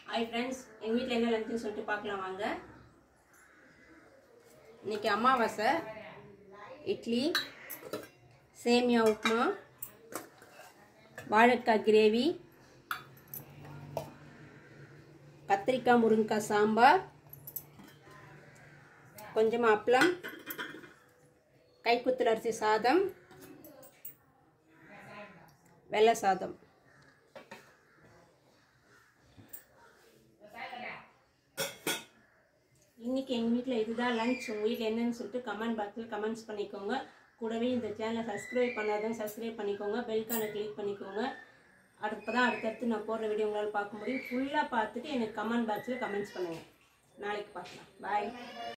hi friends எங்கள் வீட்டில் என்ன லஞ்சுன்னு சொல்லிட்டு பார்க்கலாம் வாங்க இன்னைக்கு அமாவாசை இட்லி சேமியா உப்புமா வாழைக்காய் கிரேவி கத்திரிக்காய் முருங்கைக்காய் சாம்பார் கொஞ்சமாக அப்பளம் கைக்குத்தல் அரிசி சாதம் வெள்ளை சாதம் இன்னைக்கு எங்கள் வீட்டில் இதுதான் லஞ்ச் உங்கள் வீட்டில் என்னன்னு சொல்லிட்டு கமெண்ட் பாக்ஸில் கமெண்ட்ஸ் பண்ணிக்கோங்க கூடவே இந்த சேனலை சப்ஸ்கிரைப் பண்ணாதவங்க சப்ஸ்கிரைப் பண்ணிக்கோங்க பெல்கானை கிளிக் பண்ணிக்கோங்க அடுத்து தான் அடுத்தடுத்து நான் போடுற வீடியோ உங்களால் பார்க்க முடியும் ஃபுல்லாக பார்த்துட்டு எனக்கு கமெண்ட் பாக்ஸில் கமெண்ட்ஸ் பண்ணுங்கள் நாளைக்கு பார்க்கலாம் பாய்